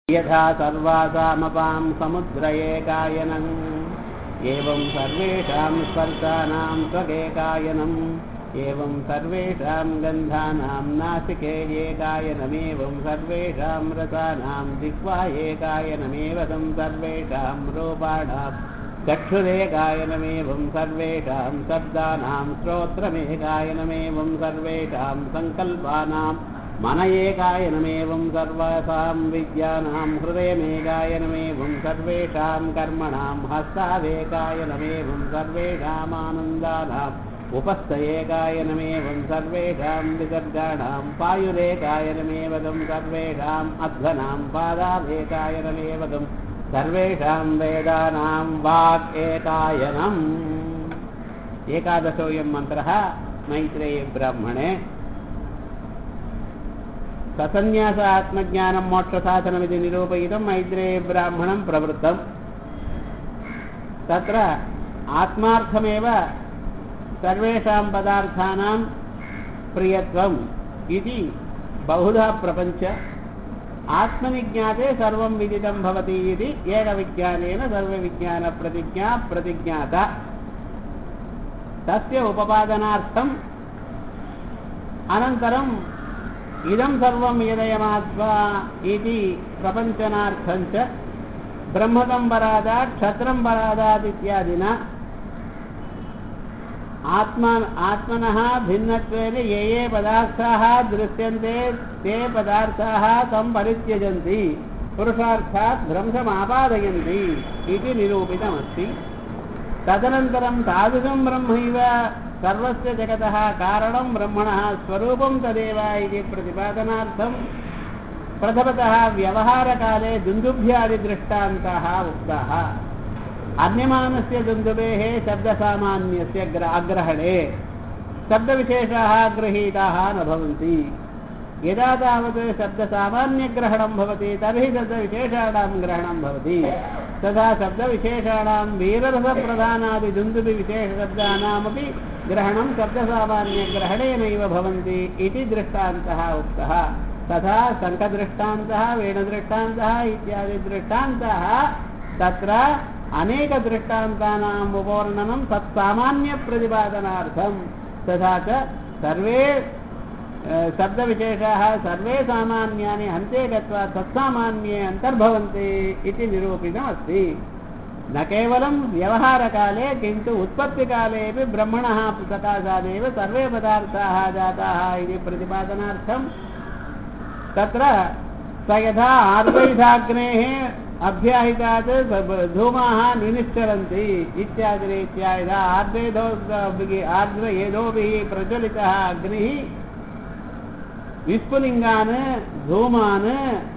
यथा सर्वासामपां समुद्र एकायनम् एवं सर्वेषां स्पर्शानां त्वगेकायनम् एवं सर्वेषां गन्धानां नासिके एकायनमेवं सर्वेषां रसानां जिह्वा एकायनमेव तं सर्वेषां रूपाणां चक्षुरेकायनमेवं सर्वेषां शब्दानां श्रोत्रमेकायनमेवं सर्वेषां सङ्कल्पानां मन एकायनमेवं सर्वासां विद्यानां हृदयमेकायनमेवं सर्वेषां कर्मणां हस्तादेकायनमेवं सर्वेषामानन्दानाम् उपस्थ एकायनमेवं सर्वेषां विसर्गाणां पायुरेकायनमेव तं सर्वेषाम् अध्वनां पादादेकायनमेव तं सर्वेषां वेदानां वाक् एकायनम् एकादशोऽयं मन्त्रः मैत्रेयी ब्राह्मणे ससन्न्यास आत्मज्ञानं मोक्षसाधनमिति निरूपयितं मैत्रेयी ब्राह्मणं प्रवृत्तम् तत्र आत्मार्थमेव सर्वेषां पदार्थानां प्रियत्वम् इति बहुधा प्रपञ्च आत्मनि ज्ञाते सर्वं विदितं भवति इति एकविज्ञानेन सर्वविज्ञानप्रतिज्ञा प्रतिज्ञाता तस्य उपपादनार्थम् अनन्तरम् इदं सर्वं यदयमात्मा इति प्रपञ्चनार्थं च ब्रह्मतं परादात् क्षत्रं परादात् इत्यादिना आत्मा आत्मनः भिन्नत्वेन ये ये पदार्थाः दृश्यन्ते ते पदार्थाः तं परित्यजन्ति पुरुषार्थात् भ्रंशमापादयन्ति इति निरूपितमस्ति तदनन्तरं तादृशं ब्रह्मैव सर्वस्य जगतः कारणं ब्रह्मणः स्वरूपं तदेव इति प्रतिपादनार्थं प्रथमतः व्यवहारकाले दुन्दुभ्यादिदृष्टान्ताः उक्ताः अन्यमानस्य दुन्दुभेः शब्दसामान्यस्य अग्रहणे शब्दविशेषाः गृहीताः न भवन्ति यदा तावत् शब्दसामान्यग्रहणं भवति तर्हि शब्दविशेषाणां ग्रहणं भवति तथा शब्दविशेषाणां वीररसप्रधानादिदुन्दुभिविशेषशब्दानामपि ग्रहणं शब्दसामान्यग्रहणेनैव भवन्ति इति दृष्टान्तः उक्तः तथा शङ्खदृष्टान्तः वेणुदृष्टान्तः इत्यादि दृष्टान्तः तत्र अनेकदृष्टान्तानाम् उपवर्णनं तत्सामान्यप्रतिपादनार्थं तथा च सर्वे शब्दविशेषाः सर्वे सामान्यानि अन्ते गत्वा तत्सामान्ये अन्तर्भवन्ति इति निरूपितमस्ति न केवलं व्यवहारकाले किन्तु उत्पत्तिकालेपि ब्रह्मणः सकाशादेव सर्वे पदार्थाः जाताः इति प्रतिपादनार्थं तत्र स यथा आर्द्वैधाग्नेः अभ्याहितात् धूमाः निनिश्चरन्ति इत्यादिरीत्या यदा आर्द्रेधो आर्द्र यदोभिः प्रज्वलितः अग्निः विस्फुलिङ्गान् धूमान्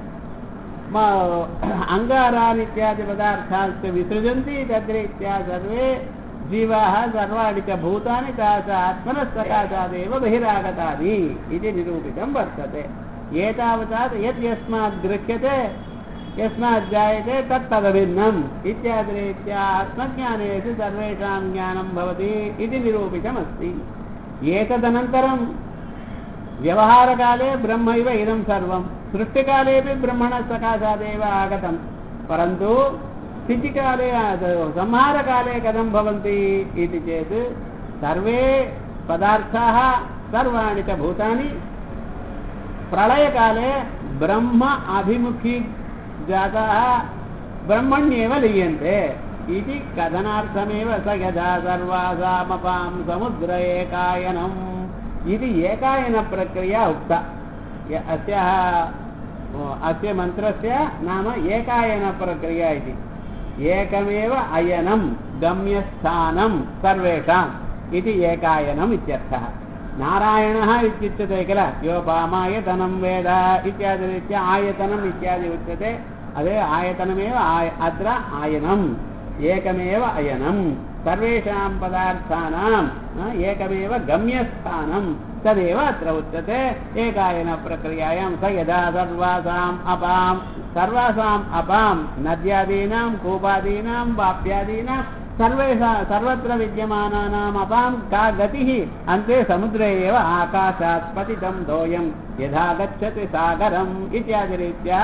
अङ्गारान् इत्यादि पदार्थाश्च विसृजन्ति तद्रीत्या सर्वे जीवाः सर्वाणि च भूतानि ताः च आत्मनः सकाशादेव बहिरागतानि इति निरूपितं वर्तते एतावता यद् यस्मात् गृह्यते यस्मात् जायते तत् तदभिन्नम् इत्यादिरीत्या आत्मज्ञानेषु सर्वेषां ज्ञानं भवति इति निरूपितमस्ति एतदनन्तरं व्यवहारकाले ब्रह्मैव इदं सर्वं सृष्टिकालेपि ब्रह्मणः सकाशादेव आगतं परन्तु स्थितिकाले संहारकाले कथं भवन्ति इति चेत् सर्वे पदार्थाः सर्वाणि च भूतानि प्रलयकाले ब्रह्म अभिमुखी जाताः ब्रह्मण्येव लीयन्ते इति कथनार्थमेव स यथा सर्वासामपां समुद्र एकायनम् इति एकायनप्रक्रिया उक्ता अस्याः अस्य मन्त्रस्य नाम एकायनप्रक्रिया इति एकमेव अयनं गम्यस्थानं सर्वेषाम् इति एकायनम् इत्यर्थः नारायणः इत्युच्यते किल योपामायतनं वेद इत्यादिरीत्या आयतनम् इत्यादि उच्यते अदे आयतनमेव आय अत्र आयनम् एकमेव अयनं सर्वेषां पदार्थानाम् एकमेव गम्यस्थानं तदेव अत्र उच्यते एकायनप्रक्रियायां स यदा सर्वासाम् अपां सर्वासाम् अपां नद्यादीनां कूपादीनां वाप्यादीनां सर्वेषा सर्वत्र विद्यमानानाम् अपां का गतिः अन्ते समुद्रे एव आकाशात् पतितं दोयं यथा गच्छति सागरम् इत्यादिरीत्या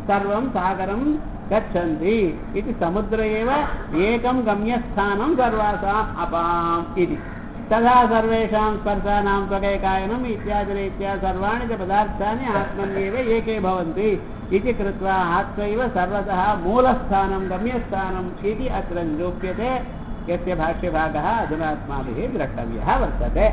சர்வம் சாகரம் கச்சந்தி இது சமுத்திர ஏவ ஏகம் கம்யஸ்தானம் சர்வாசாம் அபாம் இது तथा सर्वेषां स्पर्शानां त्वकैकायनम् इत्यादिरीत्या सर्वाणि च पदार्थानि आत्मन्येव एके भवन्ति इति कृत्वा आत्मैव सर्वतः मूलस्थानं गम्यस्थानम् इति अत्र निरूप्यते यस्य भाष्यभागः अधुना अस्माभिः द्रष्टव्यः वर्तते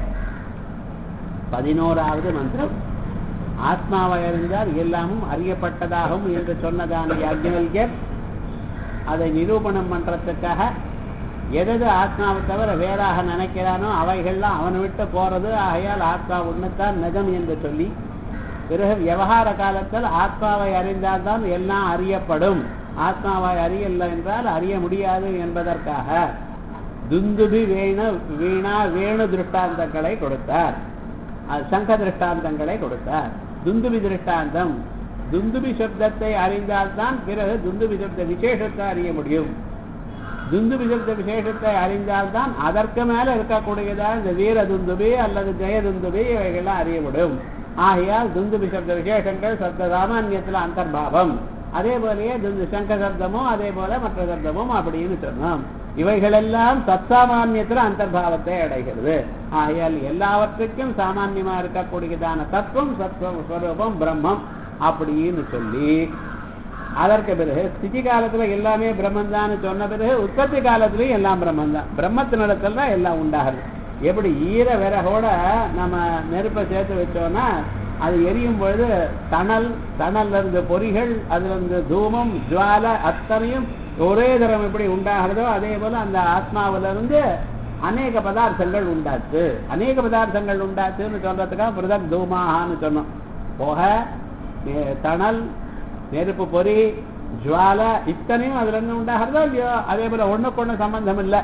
பதினோராவது மந்திரம் ஆத்மாவை அறிந்தால் எல்லாமும் அறியப்பட்டதாகும் என்று சொன்னதான யாஜ்ஞவல்யர் அதை நிரூபணம் பண்றதுக்காக எதது ஆத்மாவை தவிர வேறாக நினைக்கிறானோ அவைகள்லாம் அவனை விட்டு போறது ஆகையால் ஆத்மா ஒண்ணுத்தான் நிஜம் என்று சொல்லி பிறகு விவகார காலத்தில் ஆத்மாவை அறிந்தால்தான் எல்லாம் அறியப்படும் ஆத்மாவை அறியல என்றால் அறிய முடியாது என்பதற்காக துந்துபி வேண வீணா வேணு திருஷ்டாந்தங்களை கொடுத்தார் அஹ் சங்க திருஷ்டாந்தங்களை கொடுத்தார் துந்துபி திருஷ்டாந்தம் துந்துபி சப்தத்தை அறிந்தால்தான் பிறகு துந்துபி சப்த விசேஷத்தை அறிய முடியும் துந்துபி சப்த விசேஷத்தை அறிந்தால்தான் அதற்கு மேல இருக்கக்கூடியதா இந்த வீர துந்துபி அல்லது ஜெய துந்துபி இவைகள்லாம் அறிய முடியும் ஆகையால் துந்துபி சப்த விசேஷங்கள் சப்த சாமானியத்துல அந்தர்பாவம் அதே போலயே துந்து சங்க சப்தமும் அதே போல மற்ற சப்தமும் அப்படின்னு சொன்னோம் இவைகளெல்லாம் சத்சாமானியத்துல அந்தர்பாவத்தை அடைகிறது ஆகையால் எல்லாவற்றுக்கும் சாமான்யமா இருக்கக்கூடியதான தத்துவம் சத்துவம் ஸ்வரூபம் பிரம்மம் அப்படின்னு சொல்லி அதற்கு பிறகு ஸ்திதி காலத்துல எல்லாமே பிரம்மன் சொன்ன பிறகு உற்பத்தி காலத்திலயும் எல்லாம் பிரம்மன் தான் பிரம்மத்தினிடத்துல தான் எல்லாம் உண்டாகுது எப்படி ஈர விறகோட நம்ம நெருப்பை சேர்த்து வச்சோம்னா அது எரியும் பொழுது தணல் தணல்ல இருந்து பொறிகள் அதுல இருந்து தூமம் ஜுவால அத்தனையும் ஒரே தரம் எப்படி உண்டாகிறதோ அதே போல அந்த ஆத்மாவில இருந்து அநேக பதார்த்தங்கள் உண்டாச்சு அநேக பதார்த்தங்கள் உண்டாச்சுன்னு சொல்றதுக்காக பிரதக் தூமான்னு சொன்னோம் போக நெ- தணல் நெருப்பு பொறி ஜுவால இத்தனையும் அதுல இருந்து உண்டாகிறதோ இல்லையோ அதே போல ஒண்ணுக்கு ஒண்ணு சம்பந்தம் இல்லை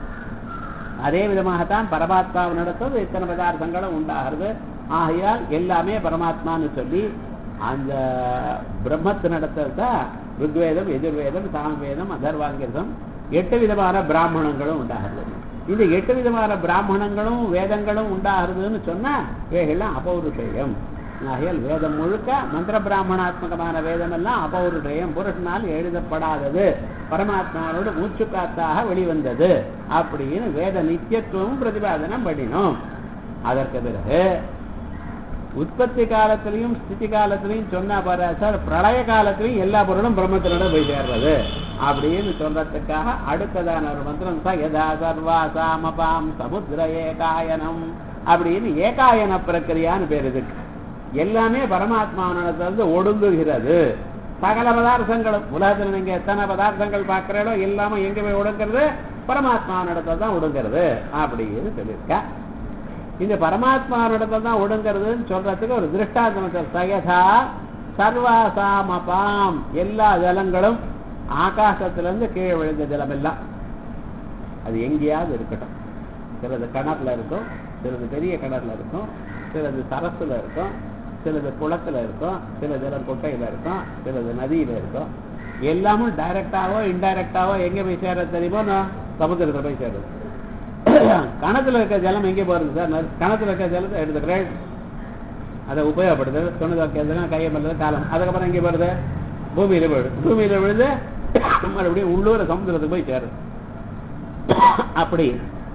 அதே விதமாகத்தான் பரமாத்மாவினிடத்தில் இத்தனை பதார்த்தங்களும் உண்டாகிறது ஆகையால் எல்லாமே பரமாத்மான்னு சொல்லி அந்த பிரம்மத்தினிடத்தில் தான் ருக்வேதம் எதிர்வேதம் சாமவேதம் அதர்வாங்கிருதம் எட்டு விதமான பிராமணங்களும் உண்டாகிறது இந்த எட்டு விதமான பிராமணங்களும் வேதங்களும் உண்டாகிறதுன்னு சொன்னா இவைகள்லாம் அபௌருஷேயம் ஆகையால் வேதம் முழுக்க மந்திர பிராமணாத்மகமான வேதம் எல்லாம் அபௌருஷேயம் புருஷனால் எழுதப்படாதது பரமாத்மாவோட மூச்சு காத்தாக வெளிவந்தது அப்படின்னு வேத நித்தியத்துவமும் பிரதிபாதனம் பண்ணினோம் அதற்கு பிறகு உற்பத்தி காலத்திலையும் ஸ்திதி காலத்திலையும் சொன்னா பாரு சார் பிரளய காலத்திலையும் எல்லா பொருளும் பிரம்மத்தினோட போய் சேர்றது அப்படின்னு சொல்றதுக்காக அடுத்ததான ஒரு மந்திரம் ச யதா சர்வா சாமபாம் சமுத்திர ஏகாயனம் அப்படின்னு ஏகாயன பிரக்கிரியான்னு பேர் இதுக்கு எல்லாமே பரமாத்மாவினிடத்திலிருந்து ஒடுங்குகிறது சகல பதார்த்தங்களும் உலகத்தில் நீங்க எத்தனை பதார்த்தங்கள் பார்க்கிறீங்களோ எல்லாமே எங்க போய் ஒடுங்கிறது பரமாத்மாவினிடத்துல தான் ஒடுங்கிறது அப்படின்னு சொல்லியிருக்கா இந்த பரமாத்மாவினிடத்துல தான் ஒடுங்கிறதுன்னு சொல்றதுக்கு ஒரு திருஷ்டாந்தம் சயதா சர்வாசாமபாம் எல்லா ஜலங்களும் ஆகாசத்திலிருந்து கீழே விழுந்த ஜலம் எல்லாம் அது எங்கேயாவது இருக்கட்டும் சிலது கிணறுல இருக்கும் சிலது பெரிய கிணறுல இருக்கும் சிலது சரசுல இருக்கும் சிலது குளத்துல இருக்கும் சில ஜலம் குட்டையில இருக்கும் சிலது நதியில இருக்கும் எல்லாமும் டைரக்டாவோ இன்டைரக்டாவோ எங்க போய் சேர தெரியுமோ நான் சமுத்திரத்துல போய் சேருது கணத்துல இருக்க ஜலம் எங்கே போறது சார் நான் கணத்துல இருக்க ஜலத்தை எடுத்துக்கிறேன் அதை உபயோகப்படுது சொன்னது வைக்கிறதுனா கையை பண்ணுறது காலம் அதுக்கப்புறம் எங்கே வருது பூமியில விழுது பூமியில விழுது மறுபடியும் உள்ளூர சமுத்திரத்துக்கு போய் சேருது அப்படி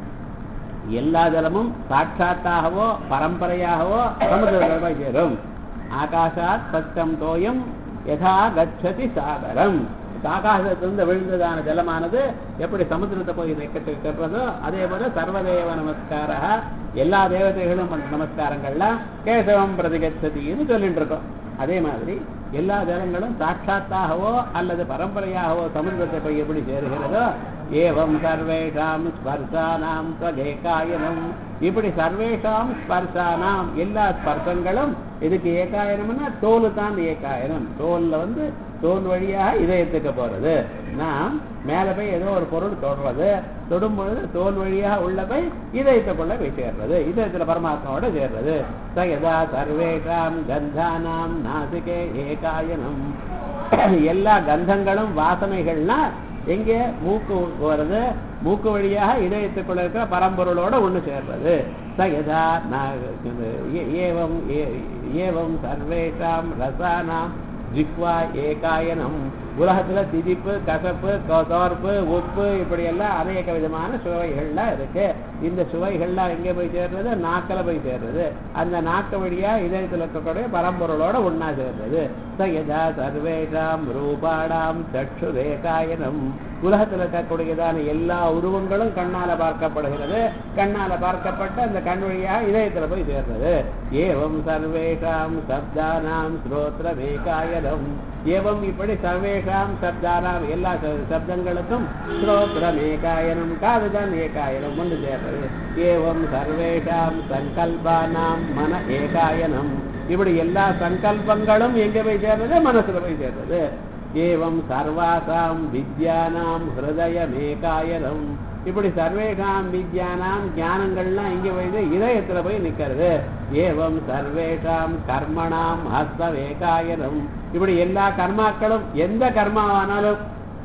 எல்லா ஜலமும் சாட்சாத்தாகவோ பரம்பரையாகவோ சமுதிரத்தில் போய் சேரும் ஆகாஷாத் பச்சம் தோயம் யதா கச்சதி சாகரம் ஆகாசத்திலிருந்து விழுந்ததான ஜலமானது எப்படி சமுத்திரத்தை போய் கட்டுறதோ அதே போல சர்வதேவ நமஸ்கார எல்லா தேவதைகளும் பண்ற நமஸ்காரங்கள்லாம் கேசவம் பிரதிகச்சதின்னு சொல்லிட்டு இருக்கோம் அதே மாதிரி எல்லா ஜலங்களும் சாட்சாத்தாகவோ அல்லது பரம்பரையாகவோ சமுதிரத்தை போய் எப்படி சேருகிறதோ ஏவம் சர்வேஷாம் ஸ்பர்சானாம் ஸ்வகேகாயனம் இப்படி சர்வேஷாம் ஸ்பர்சானாம் எல்லா ஸ்பர்சங்களும் இதுக்கு ஏகாயனம்னா தோல் தான் ஏகாயனம் தோல்ல வந்து தோல் வழியாக இதயத்துக்கு போறது நாம் மேல போய் ஏதோ ஒரு பொருள் தொடுறது தொடும் பொழுது தோல் வழியாக உள்ள போய் இதயத்துக்குள்ள போய் சேர்றது இதயத்துல பரமாத்மாவோட சேர்றது சயதா சர்வேஷாம் கந்தானாம் நாசிகே ஏகாயனம் எல்லா கந்தங்களும் வாசனைகள்னா எங்க மூக்கு வருது மூக்கு வழியாக இதயத்துக்குள்ள இருக்கிற பரம்பொருளோட ஒண்ணு சேர்றது சயதா நா- ஏ- ஏவம் ஏ- ஏவம் சர்வேஷாம் ரசானாம் ஜிக்வா ஏகாயனம் உலகத்துல திதிப்பு கசப்பு கோ- தோர்ப்பு உப்பு இப்படி எல்லாம் அநேக விதமான சுவைகள்லாம் இருக்கு இந்த சுவைகள்லாம் எங்க போய் சேர்றது நாக்கில போய் சேர்றது அந்த நாக்கு வழியா இதயத்தில் இருக்கக்கூடிய பரம்பொருளோட ஒண்ணா சேர்றது சயதா சர்வேஷாம் ரூபாடாம் சற்று ரேகாயனம் உலகத்தில் இருக்கக்கூடியதான எல்லா உருவங்களும் கண்ணால பார்க்கப்படுகிறது கண்ணால பார்க்கப்பட்ட அந்த கண் வழியா இதயத்துல போய் சேர்றது ஏவம் சர்வேஷாம் சப்தானாம் ஸ்ரோத்ரமேகாயனம் ஏவம் இப்படி சர்வேஷாம் சப்தானாம் எல்லா ச- சப்தங்களுக்கும் ஸ்ரோத்ரமேகாயனம் காதுதான் ஏகாயனம் ஒன்று சேர்றது ஏவம் சர்வேஷாம் சங்கல்பானாம் மன ஏகாயனம் இப்படி எல்லா சங்கல்பங்களும் எங்க போய் சேர்றது மனசுல போய் சேர்றது ஏவம் சர்வாசாம் வித்யானாம் ஹிருதயமேகாயனம் இப்படி சர்வேஷாம் வித்யானாம் ஞானங்கள்லாம் இங்க போய் இதயத்துல போய் நிக்கிறது ஏவம் சர்வேஷாம் கர்மணாம் ஹஸ்தவேகாயனம் இப்படி எல்லா கர்மாக்களும் எந்த கர்மாவானாலும்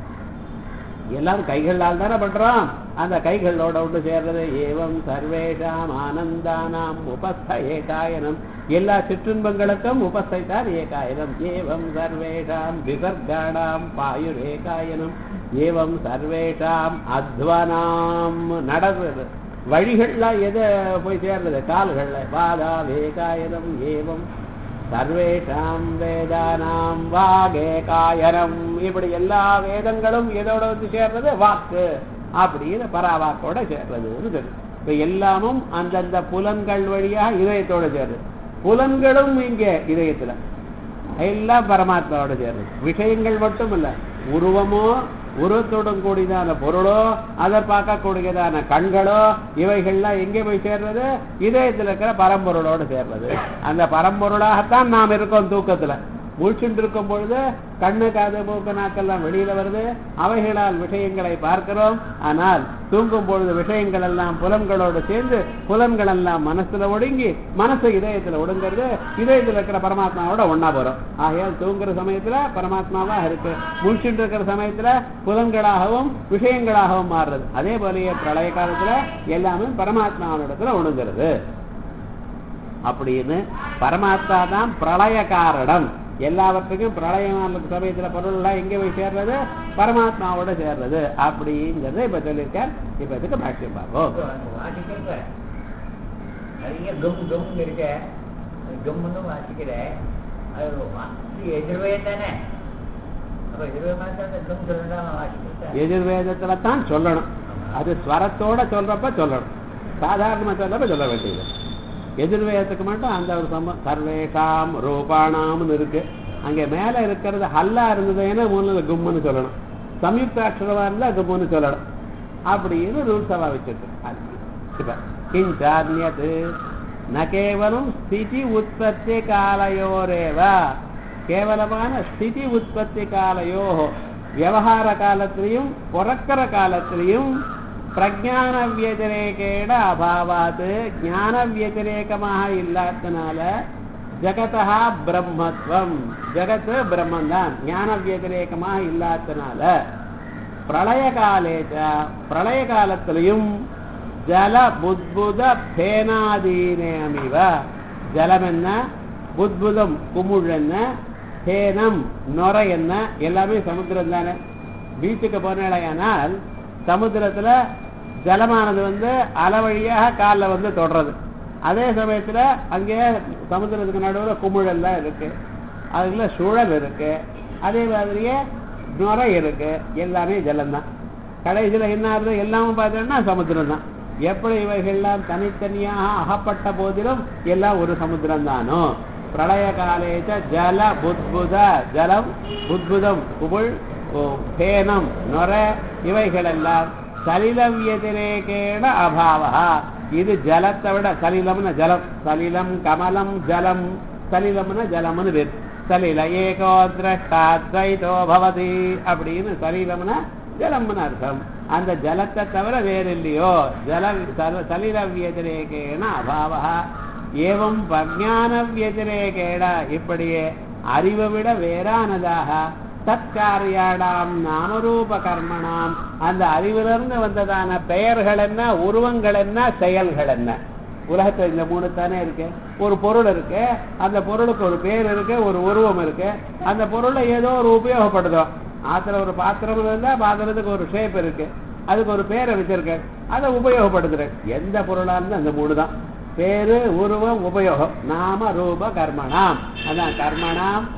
எல்லாரும் கைகளால் தானே பண்றோம் அந்த கைகளோட ஒன்று சேர்றது ஏவம் சர்வேஷாம் ஆனந்தானாம் உபஸ்த ஏகாயனம் எல்லா சிற்றின்பங்களுக்கும் உபஸ்தைத்தான் ஏகாயனம் ஏவம் சர்வேஷாம் விசர்காணாம் பாயுர் ஏகாயனம் ஏவம் சர்வேஷாம் அத்வனாம் நடந்தது வழிகள்லாம் எது போய் சேர்றது கால்கள்ல பாதா வேகாயனம் ஏவம் சர்வேஷாம் வேதானாம் வாகேகாயனம் இப்படி எல்லா வேதங்களும் எதோட வந்து சேர்றது வாக்கு அப்படின்னு பராவாக்கோட சேர்றதுன்னு சொல்லு இப்ப எல்லாமும் அந்தந்த புலன்கள் வழியா இதயத்தோட சேர்றது புலன்களும் இங்க இதயத்துல எல்லாம் பரமாத்மாவோட சேர்றது விஷயங்கள் மட்டும் இல்ல உருவமோ உருவத்துடன் கூடியதான பொருளோ அதை பார்க்கக்கூடியதான கண்களோ இவைகள்லாம் எங்கே போய் சேர்றது இதயத்தில் இருக்கிற பரம்பொருளோடு சேர்றது அந்த பரம்பொருளாகத்தான் நாம் இருக்கோம் தூக்கத்துல முழிச்சுட்டு இருக்கும் பொழுது கண்ணு காது மூக்கு நாக்கெல்லாம் வெளியில வருது அவைகளால் விஷயங்களை பார்க்கிறோம் ஆனால் தூங்கும் பொழுது விஷயங்கள் எல்லாம் புலன்களோடு சேர்ந்து புலன்கள் எல்லாம் மனசுல ஒடுங்கி மனசு இதயத்துல ஒடுங்கிறது இதயத்துல இருக்கிற பரமாத்மாவோட ஒண்ணா போறோம் ஆகையால் தூங்குற சமயத்துல பரமாத்மாவா இருக்கு முழிச்சுட்டு இருக்கிற சமயத்துல புலன்களாகவும் விஷயங்களாகவும் மாறுறது அதே போலயே பிரளய காலத்துல எல்லாமே பரமாத்மாவிடத்துல ஒடுங்கிறது அப்படின்னு பரமாத்மா தான் பிரளய காரணம் எல்லாவற்றுக்கும் பிரளயமான சமயத்துல பொருள் எல்லாம் எங்க போய் சேர்றது பரமாத்மாவோட சேர்றது அப்படிங்கறத இப்ப சொல்லியிருக்கேன் இப்ப இதுக்கு பாக்கியம் பார்ப்போம் வாசிக்கிறப்ப நிறைய கம் கம் இருக்க கம்னு வாசிக்கிற அது வாசி எதிர்வே தானே அப்ப எதிர்வே மாதிரி அந்த கம் சொல்லலாம் வாசிக்கிறேன் எதிர்வேதத்துல தான் சொல்லணும் அது ஸ்வரத்தோட சொல்றப்ப சொல்லணும் சாதாரணமா சொல்றப்ப சொல்ல வேண்டியது எதிர்வேதத்துக்கு மட்டும் அந்த ஒரு சம சர்வேஷாம் ரூபானாம்னு இருக்கு அங்க மேல இருக்கிறது ஹல்லா இருந்ததுன்னா மூணுல கும்முன்னு சொல்லணும் சம்யுக்த அக்ஷரமா இருந்தா கும்முன்னு சொல்லணும் அப்படின்னு ரூல்ஸ் எல்லாம் வச்சிருக்கு அது. இப்ப கிஞ்சான்யது ந கேவலம் ஸ்திதி உற்பத்தி காலையோரேவ கேவலமான ஸ்திதி உற்பத்தி காலையோ விவகார காலத்திலையும் பிறக்கிற காலத்திலையும் பிரஜான வியதிரேகேட அபாவாத்து ஞான வியதிரேகமாக இல்லாதனால ஜகதா பிரம்மத்வம் ஜகத் பிரம்மந்தான் ஞான வியதிரேகமாக இல்லாதனால பிரளய காலேச்ச பிரளய காலத்திலையும் ஜல புத்புத பேனாதீனமிவ ஜலம் என்ன புத்புதம் குமுள் என்ன பேனம் நொரை என்ன எல்லாமே சமுத்திரம் தானே பீச்சுக்கு போனாலேயானால் சமுத்திரத்துல ஜலமானது வந்து அலை வழியாக காலில் வந்து தொடுறது அதே சமயத்துல அங்கே சமுத்திரத்துக்கு நடுவில் குமிழ் எல்லாம் இருக்கு அதுல சுழல் இருக்கு அதே மாதிரியே நுரை இருக்கு எல்லாமே ஜலம்தான் கடைசியில் என்ன ஆகுது எல்லாமும் பார்த்தோம்னா சமுத்திரம் தான் எப்படி இவைகள்லாம் தனித்தனியாக அகப்பட்ட போதிலும் எல்லாம் ஒரு சமுத்திரம் தானோ பிரளய காலேச்ச ஜல புத்புத ஜலம் புத்புதம் குமிழ் ஓ, பேனம் நொர இவைகளெல்லாம் சலிலம் எதிரேகேட அபாவா இது ஜலத்தை விட சலிலம்னு ஜலம் சலிலம் கமலம் ஜலம் சலிலம்னு ஜலம்னு பேர் சலில ஏகோ திரஷ்டாத்வைதோ பவதி அப்படின்னு சலிலம்னா ஜலம்னு அர்த்தம் அந்த ஜலத்தை தவிர வேறு இல்லையோ ஜல சல- சலில வியதிரேகேன அபாவா ஏவம் பிரஜான வியதிரேகேட இப்படியே அறிவை விட வேறானதாக தற்காரியாடாம் நாமரூப கர்மணாம் அந்த அறிவிலிருந்து வந்ததான பெயர்கள் என்ன உருவங்கள் என்ன செயல்கள் என்ன உலகத்துல இந்த மூணு தானே இருக்கு ஒரு பொருள் இருக்கு அந்த பொருளுக்கு ஒரு பேர் இருக்கு ஒரு உருவம் இருக்கு அந்த பொருள்ல ஏதோ ஒரு உபயோகப்படுதோம் ஆத்துல ஒரு பாத்திரம் இருந்தா பாத்திரத்துக்கு ஒரு ஷேப் இருக்கு அதுக்கு ஒரு பேரை வச்சிருக்கேன் அதை உபயோகப்படுத்துறேன் எந்த பொருளா இருந்தா அந்த மூணு தான் பேரு உருவம் உபயோகம் நாம ரூப கர்மணாம் அதான் கர்மணாம்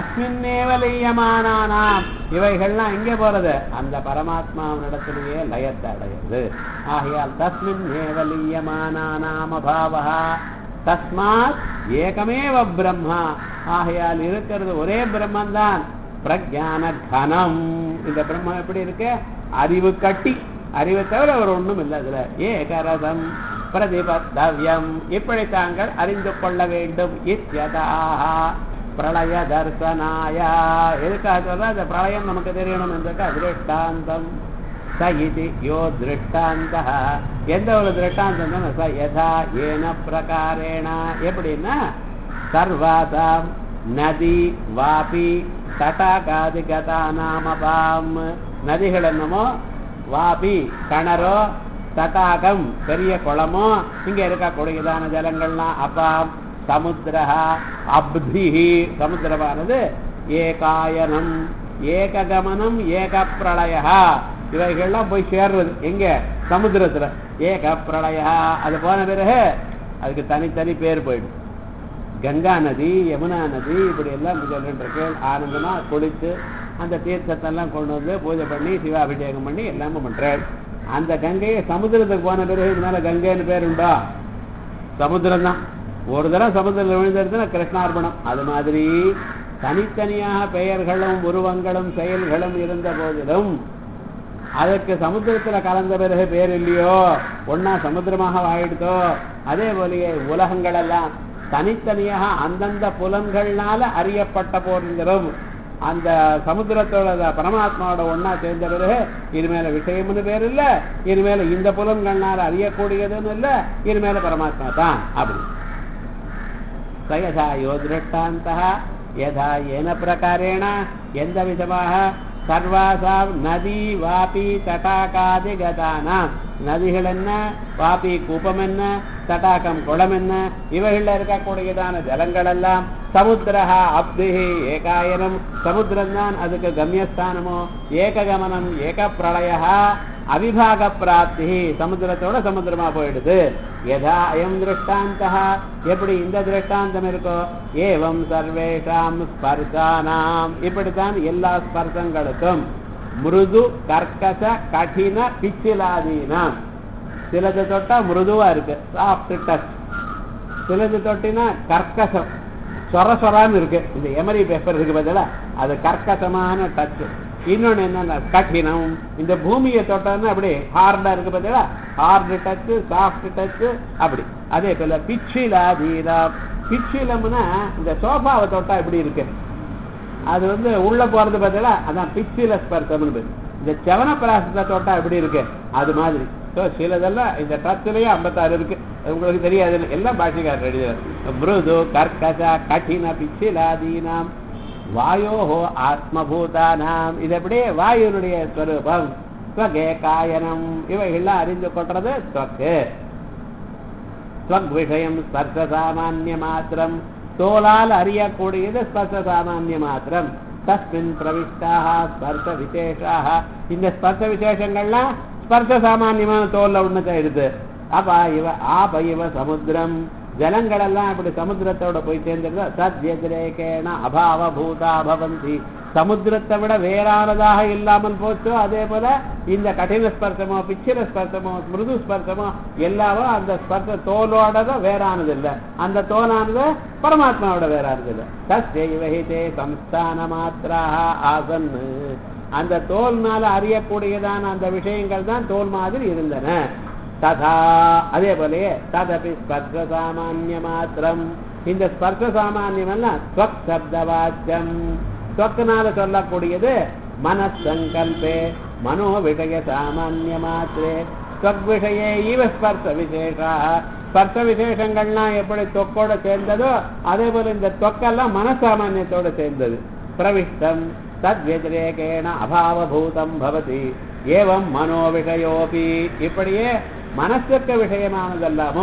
தஸ்மின்னேவலியமானானாம் இவைகள்லாம் எங்கே போறது அந்த பரமாத்மாவினிடத்திலேயே லயத்தை அடையுது ஆகையால் தஸ்மின் ஏவலியமானானாம் அபாவா தஸ்மாத் ஏகமேவ பிரம்மா ஆகையால் இருக்கிறது ஒரே பிரம்மந்தான் பிரஜான கனம் இந்த பிரம்மம் எப்படி இருக்கு அறிவு கட்டி அறிவை தவிர ஒரு ஒண்ணும் இல்லை அதுல ஏகரசம் பிரதிபத்தவ்யம் இப்படி தாங்கள் அறிந்து கொள்ள வேண்டும் இத்யதாக பிரளய தர்சனாயா எதுக்காக சொல்ற அந்த பிரளயம் நமக்கு தெரியணும் என்றுக்கா திருஷ்டாந்தம் ச இது யோ திருஷ்டாந்த எந்த ஒரு திருஷ்டாந்தம் ச யதா ஏன பிரகாரேண எப்படின்னா சர்வாசாம் நதி வாபி தடாகாதி கதானாமபாம் நதிகள் என்னமோ வாபி கணரோ தடாகம் பெரிய குளமோ இங்க இருக்கக்கூடியதான ஜலங்கள்லாம் அப்பாம் சமுத்திரா அப்திஹி சமுத்திரமானது ஏகாயனம் ஏககமனம் ஏக பிரளயா இவைகள்லாம் போய் சேர்றது எங்க சமுத்திரத்துல ஏக பிரளயா அது போன பிறகு அதுக்கு தனித்தனி பேர் போயிடும் கங்கா நதி யமுனா நதி இப்படி எல்லாம் சொல்லிட்டு இருக்கு ஆனந்தமா குளிச்சு அந்த தீர்த்தத்தெல்லாம் கொண்டு வந்து பூஜை பண்ணி சிவாபிஷேகம் பண்ணி எல்லாமே பண்றாள் அந்த கங்கையை சமுத்திரத்துக்கு போன பிறகு இதனால கங்கைன்னு பேர் உண்டா சமுத்திரம் தான் ஒரு தடவை சமுத்திரத்தில் விழுந்தெடுத்துனா கிருஷ்ணார்பணம் அது மாதிரி தனித்தனியாக பெயர்களும் உருவங்களும் செயல்களும் இருந்த போதிலும் அதற்கு சமுத்திரத்துல கலந்த பிறகு பேர் இல்லையோ ஒன்னா சமுத்திரமாக ஆயிடுதோ அதே போலயே உலகங்கள் எல்லாம் தனித்தனியாக அந்தந்த புலன்கள்னால அறியப்பட்ட போதிலும் அந்த சமுத்திரத்தோட அந்த பரமாத்மாவோட ஒன்னா சேர்ந்த பிறகு இனிமேல விஷயம்னு பேர் இல்ல இனிமேல இந்த புலன்கள்னால அறியக்கூடியதுன்னு இல்ல இனிமேல பரமாத்மா தான் அப்படி சயதா யோ திருஷ்டாந்த யதா ஏன பிரகாரேண எந்த விதமாக சர்வாசாம் நதி வாபி தடாகாதி கதானாம் நதிகள் என்ன வாபி கூப்பம் என்ன தடாகம் குளம் என்ன இவைகள்ல இருக்கக்கூடியதான ஜலங்கள் எல்லாம் சமுத்திரஹா அப்திஹி ஏகாயனம் சமுத்திரம் தான் அதுக்கு கம்யஸ்தானமோ ஏககமனம் ஏக பிரளயா அவிபாக பிராப்தி சமுத்திரத்தோட சமுத்திரமா போயிடுது யதா அயம் திருஷ்டாந்த எப்படி இந்த திருஷ்டாந்தம் இருக்கோ ஏவம் சர்வேஷாம் ஸ்பர்சானாம் இப்படித்தான் எல்லா ஸ்பர்சங்களுக்கும் மிருது கர்க்கச கடின பிச்சிலாதீனாம் சிலது தொட்டா மிருதுவா இருக்கு சாஃப்ட் டச் சிலது தொட்டினா கர்க்கசம் சொர சொரான்னு இருக்கு இந்த எமரி பேப்பர் இருக்கு பதிலா அது கர்க்கசமான டச் இன்னொன்னு என்னன்னா கடினம் இந்த பூமியை தொட்டோன்னா அப்படி ஹார்டா இருக்கு பார்த்தீங்களா ஹார்டு டச் சாஃப்ட் டச் அப்படி அதே போல பிச்சிலாதீரா பிச்சிலம்னா இந்த சோஃபாவை தொட்டா எப்படி இருக்கு அது வந்து உள்ள போறது பார்த்தீங்களா அதான் பிச்சில ஸ்பர்சம்னு பேரு இந்த செவன பிராசத்தை தொட்டா எப்படி இருக்கு அது மாதிரி ஸோ சிலதெல்லாம் இந்த டச்சிலேயே ஐம்பத்தாறு இருக்கு அது உங்களுக்கு தெரியாது எல்லாம் பாஷிகார் எழுதுறாரு மிருது கர்க்கச கடின பிச்சிலாதீனாம் வாயோஹோ ஆத்மபூதானாம் இது அப்படியே வாயுனுடைய ஸ்வரூபம் ஸ்வகே காயனம் இவைகள்லாம் அறிந்து கொள்றது ஸ்வக்கு ஸ்வக் விஷயம் ஸ்பர்ச சாமானிய மாத்திரம் தோலால் அறியக்கூடியது ஸ்பர்ச சாமானிய மாத்திரம் தஸ்மின் பிரவிஷ்டாக ஸ்பர்ச விசேஷாக இந்த ஸ்பர்ச விசேஷங்கள்லாம் ஸ்பர்ச சாமானியமான தோல்ல ஒண்ணுதான் இருக்கு அப்ப இவ ஆப இவ சமுத்திரம் ஜலங்களெல்லாம் இப்படி சமுத்திரத்தோட போய் சேர்ந்துருந்தா சத்யதிரேகேன அபாவ பூதா பவந்தி சமுத்திரத்தை விட வேறானதாக இல்லாமல் போச்சோ அதே போல இந்த கடின ஸ்பர்சமோ பிச்சிர ஸ்பர்சமோ மிருது ஸ்பர்சமோ எல்லாமே அந்த ஸ்பர்ச தோலோடதான் வேறானது இல்லை அந்த தோலானது பரமாத்மாவோட வேறானது இல்லை தஸ்ய இவகிதே சம்ஸ்தான மாத்திராக ஆசன் அந்த தோல்னால அறியக்கூடியதான அந்த விஷயங்கள் தான் தோல் மாதிரி இருந்தன ததா அதே போலயே ததபி ஸ்பர்ச சாமானிய மாத்திரம் இந்த ஸ்பர்ச சாமானியம் எல்லாம் ஸ்வக் சப்த வாக்கியம் ஸ்வக்னால சொல்லக்கூடியது மனசங்கல்பே மனோ விஷய சாமானிய மாத்திரே ஸ்வக் விஷயே இவ ஸ்பர்ச விசேஷா ஸ்பர்ச விசேஷங்கள்லாம் எப்படி தொக்கோட சேர்ந்ததோ அதே போல இந்த தொக்கெல்லாம் மனசாமானியத்தோட சேர்ந்தது பிரவிஷ்டம் தத் வதிரேகேண அபாவபூதம் பவதி ஏவம் மனோ விஷயோபி இப்படியே மனசுக்கு விஷயமானதெல்லாமும்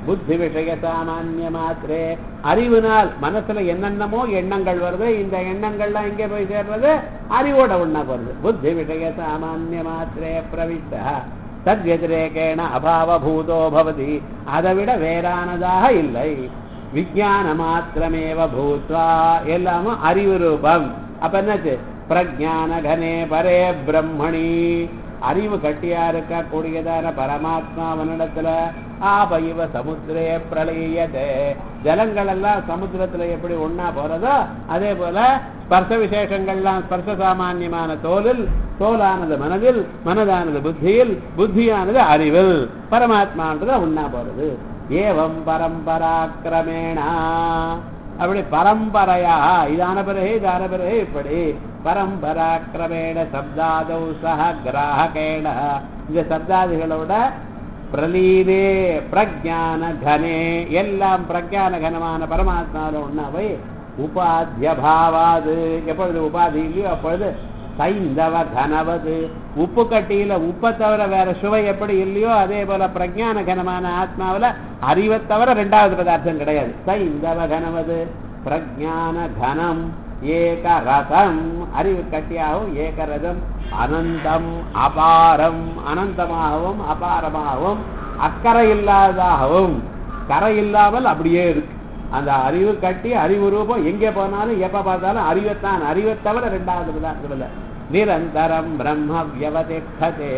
புத்தி விஷய சாமானிய மாத்திரே அறிவினால் மனசுல என்னென்னமோ எண்ணங்கள் வருது இந்த எண்ணங்கள்லாம் எங்கே போய் சேர்றது அறிவோட ஒண்ணா போறது புத்தி விஷய சாமானிய மாத்திரே பிரவிஷ்ட தத் எதிரேகேண அபாவபூதோ பவதி அதை விட வேறானதாக இல்லை விஜயான மாத்திரமேவ பூத்வா எல்லாமும் அறிவு ரூபம் அப்ப என்னாச்சு பிரஜான கனே பரே பிரம்மணி அறிவு கட்டியா இருக்கக்கூடியதான பரமாத்மாவனிடத்துல ஆபைவ சமுத்திரே பிரளயதே ஜலங்கள் எல்லாம் சமுத்திரத்துல எப்படி ஒண்ணா போறதோ அதே போல ஸ்பர்ச விசேஷங்கள்லாம் ஸ்பர்ச சாமான்யமான தோலில் தோலானது மனதில் மனதானது புத்தியில் புத்தியானது அறிவில் பரமாத்மான்றது ஒண்ணா போறது ஏவம் பரம்பராக்கிரமேணா அப்படி பரம்பரையா இதான பிறகு இதான பிறகு இப்படி பரம்பராக்கிரமேண சப்தாதௌ சக கிராகேண இந்த சப்தாதிகளோட பிரலீனே பிரஜான கனே எல்லாம் பிரஜான கனமான பரமாத்மாவில் ஒன்னாவை உபாத்திய பாவாது எப்பொழுது உபாதி இல்லையோ அப்பொழுது சைந்தவ கனவது உப்பு கட்டியில உப்பை தவிர வேற சுவை எப்படி இல்லையோ அதே போல பிரஜான கனமான ஆத்மாவுல அறிவை தவிர ரெண்டாவது பதார்த்தம் கிடையாது சைந்தவ கனவது பிரஜான கனம் ஏக ரசம் அறிவு கட்டியாகவும் ஏக ரதம் அனந்தம் அபாரம் அனந்தமாகவும் அபாரமாகவும் அக்கறை இல்லாததாகவும் கரை இல்லாமல் அப்படியே இருக்கு அந்த அறிவு கட்டி அறிவு ரூபம் எங்கே போனாலும் எப்ப பார்த்தாலும் அறிவைத்தான் அறிவை தவிர ரெண்டாவது பதார்த்தம் இல்லை நிரந்தரம் பிரம்ம வியவதிஷ்டதே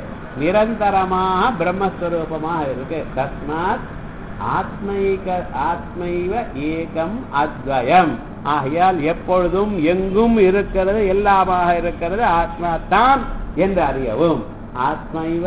நிரந்தரமாக பிரம்மஸ்வரூபமாக இருக்கு தஸ்மாத் ஆத்மைக ஆத்மைவ ஏகம் அத்வயம் ஆகையால் எப்பொழுதும் எங்கும் இருக்கிறது எல்லாமாக இருக்கிறது ஆத்மா தான் என்று அறியவும் ஆத்மைவ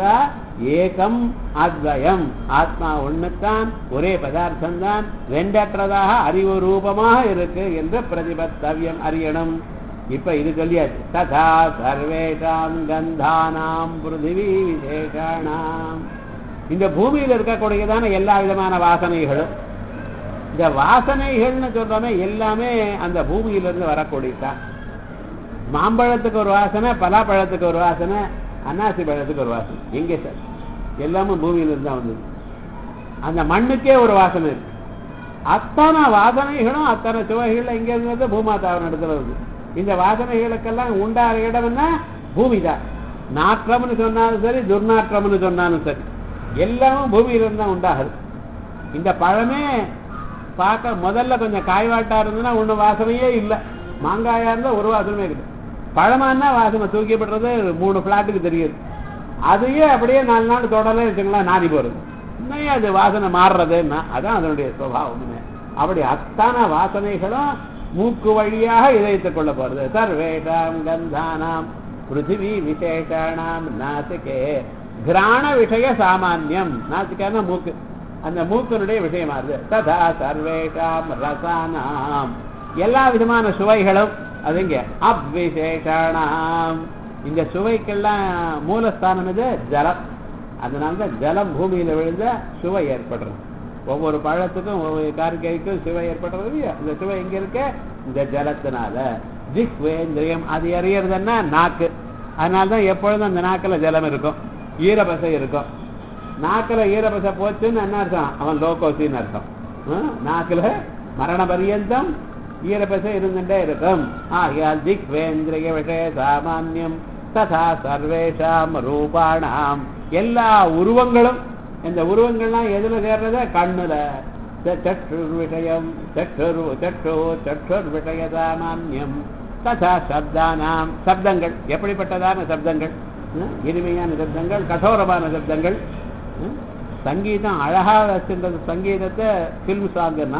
ஏகம் அத்வயம் ஆத்மா ஒண்ணுத்தான் ஒரே பதார்த்தம் தான் ரெண்டற்றதாக அறிவு ரூபமாக இருக்கு என்று பிரதிபத்தவியம் அறியணும் இப்ப இது சொல்லியாச்சு ததா சர்வேஷாம் கந்தானாம் பிருத்திவி விசேஷானாம் இந்த பூமியில இருக்கக்கூடியதான எல்லா விதமான வாசனைகளும் இந்த வாசனைகள்னு சொல்றோமே எல்லாமே அந்த பூமியிலிருந்து வரக்கூடியதான் மாம்பழத்துக்கு ஒரு வாசனை பலாப்பழத்துக்கு ஒரு வாசனை அன்னாசி பழத்துக்கு ஒரு வாசனை எங்கே சார் எல்லாமே பூமியிலிருந்து தான் வந்தது அந்த மண்ணுக்கே ஒரு வாசனை இருக்கு அத்தனை வாசனைகளும் அத்தனை சுவைகள் எங்க இருந்தது பூமாதாவின் இடத்துல இருக்கு இந்த வாசனைகளுக்கெல்லாம் உண்டாகிற இடம் என்ன பூமி தான் நாற்றம்னு சொன்னாலும் சரி துர்நாற்றம்னு சொன்னாலும் சரி எல்லாமும் பூமியிலிருந்து தான் உண்டாகுது இந்த பழமே பார்க்க முதல்ல கொஞ்சம் காய்வாட்டா இருந்ததுன்னா ஒன்றும் வாசனையே இல்லை மாங்காயா இருந்தா ஒரு வாசனமே இருக்குது பழமானா வாசனை தூக்கிப்படுறது மூணு பிளாட்டுக்கு தெரியுது அதையே அப்படியே நாலு நாள் தொடரல வச்சுங்களேன் நாரி போறது இன்னும் அது வாசனை மாறுறதுன்னா அதான் அதனுடைய சுவாவமே அப்படி அத்தான வாசனைகளும் மூக்கு வழியாக இதயத்துக் கொள்ள போறது சர்வேஷாம் கந்தானாம் பிருத்திவி விசேஷானாம் நாசிகே கிராண விஷய சாமான்யம் நாசிக்கான மூக்கு அந்த மூக்கினுடைய விஷயமா இருக்கு ததா சர்வேஷாம் ரசானாம் எல்லா விதமான சுவைகளும் அது இங்க அவ்விசேஷானாம் இந்த சுவைக்கெல்லாம் மூலஸ்தானம் இது ஜலம் அதனாலதான் ஜலம் பூமியில விழுந்த சுவை ஏற்படுறது ஒவ்வொரு பழத்துக்கும் ஒவ்வொரு கார்கைக்கும் சுவை ஏற்படுறது இல்லையா இந்த சுவை எங்க இருக்கு இந்த ஜலத்தினால ஜிஹ்வேந்திரியம் அது அறியறதுன்னா நாக்கு அதனாலதான் எப்பொழுதும் அந்த நாக்குல ஜலம் இருக்கும் ஈரபசை இருக்கும் நாக்குல ஈரபசை போச்சுன்னு என்ன அர்த்தம் அவன் லோகோசின்னு அர்த்தம் ஆ? நாக்குல மரண பரியந்தம் ஈரபசை இருந்துட்டே இருக்கும் ஆகையால் ஜிஹ்வேந்திரிய விஷய சாமான்யம் ததா சர்வேஷாம் ரூபாணாம் எல்லா உருவங்களும் இந்த உருவங்கள்லாம் எதுல சேர்றது கண்ணுல சற்றுர் விஷயம் சற்றுர் சற்றோ சற்றுர் விஷய சாமான்யம் ததா சப்தானாம் சப்தங்கள் எப்படிப்பட்டதான சப்தங்கள் ம்? இனிமையான சப்தங்கள் கடோரமான சப்தங்கள் ம்? சங்கீதம் அழகா வச்சிருந்தது சங்கீதத்தை ஃபில்ம் சாங்குன்னா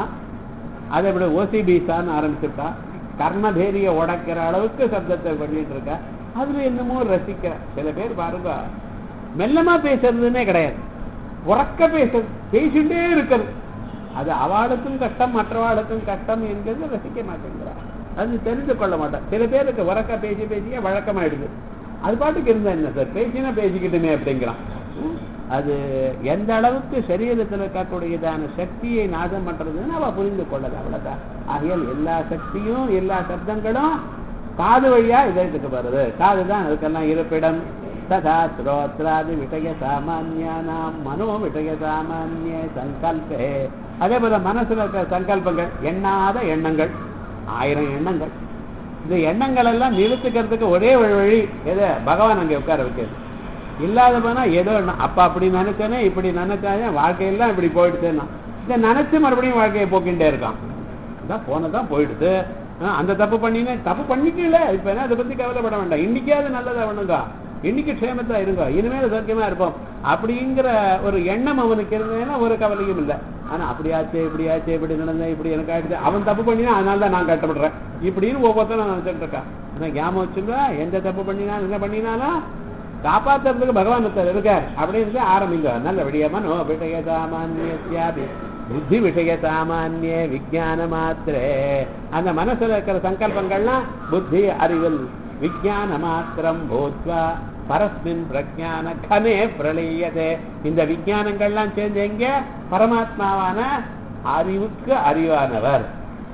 அதை விட ஓசிபிசான்னு ஆரம்பிச்சிருக்கா கர்ணபேரிய உடைக்கிற அளவுக்கு சப்தத்தை பண்ணிட்டு இருக்கா அதுல என்னமோ ரசிக்கிற சில பேர் பாருங்க மெல்லமா பேசுறதுன்னே கிடையாது உறக்க பேசுறது பேசிட்டே இருக்கிறது அது அவளுக்கும் கஷ்டம் மற்றவாளுக்கும் கஷ்டம் என்கிறது ரசிக்க மாட்டேங்கிறா அது தெரிந்து கொள்ள மாட்டான் சில பேருக்கு உறக்க பேசி பேசியே வழக்கமாயிடுது அது பாட்டுக்கு இருந்தா என்ன சார் பேசினா பேசிக்கிட்டுமே அப்படிங்கிறான் ம்? அது எந்த அளவுக்கு சரீரத்தில் இருக்கக்கூடியதான சக்தியை நாசம் பண்றதுன்னு அவ புரிந்து கொள்ளல அவ்வளவுதான் ஆகையால் எல்லா சக்தியும் எல்லா சப்தங்களும் காது வழியா இதயத்துக்கு வருது காது தான் அதுக்கெல்லாம் இருப்பிடம் ததா ஸ்ரோத்ராதி விஷய சாமானியானாம் மனோ விஷய சாமானிய சங்கல்பே அதே போல மனசுல இருக்கிற சங்கல்பங்கள் எண்ணாத எண்ணங்கள் ஆயிரம் எண்ணங்கள் இந்த எண்ணங்கள் எல்லாம் நிறுத்துக்கிறதுக்கு ஒரே ஒரு வழி எது பகவான் அங்கே உட்கார வைக்கிறது இல்லாத போனா ஏதோ எண்ணம். அப்ப அப்படி நினைச்சேனே இப்படி நினைச்சானே வாழ்க்கையெல்லாம் இப்படி போயிடுச்சுன்னா இதை நினைச்சு மறுபடியும் வாழ்க்கையை போக்கிட்டே இருக்கான் அதான் போனதான் போயிடுது ஆ, அந்த தப்பு பண்ணினே தப்பு பண்ணிக்கல இப்ப என்ன அதை பத்தி கவலைப்பட வேண்டாம் இன்னைக்காவது நல்லதா பண்ணுங்க இன்னைக்கு க்ஷேமத்தா இருங்க இனிமேல் சௌக்கியமா இருப்போம் அப்படிங்கிற ஒரு எண்ணம் அவனுக்கு இருந்ததுன்னா ஒரு கவலையும் இல்லை ஆனா அப்படியாச்சு இப்படியாச்சு இப்படி நடந்தேன் இப்படி எனக்கு ஆயிடுச்சு அவன் தப்பு பண்ணினா அதனால தான் நான் கஷ்டப்படுறேன் இப்படின்னு ஒவ்வொருத்தரும் நினைச்சிட்டு இருக்கான் ஆனா ஞாபகம் வச்சுங்க எந்த தப்பு பண்ணினாலும் என்ன பண்ணினாலும் காப்பாத்துறதுக்கு பகவான் ஒருத்தர் இருக்கார் அப்படின்னு ஆரம்பிங்க நல்லபடியா மனோ விஷய சாமானியாபி புத்தி விஷய சாமானிய விஜயான மாத்திரே அந்த மனசுல இருக்கிற சங்கல்பங்கள்லாம் புத்தி அறிவில் விஜயான மாத்திரம் பூத்வா பரஸ்மின் பிரஜான கனே பிரளீயதே இந்த விஞ்ஞானங்கள்லாம் சேர்ந்து எங்க பரமாத்மாவான அறிவுக்கு அறிவானவர்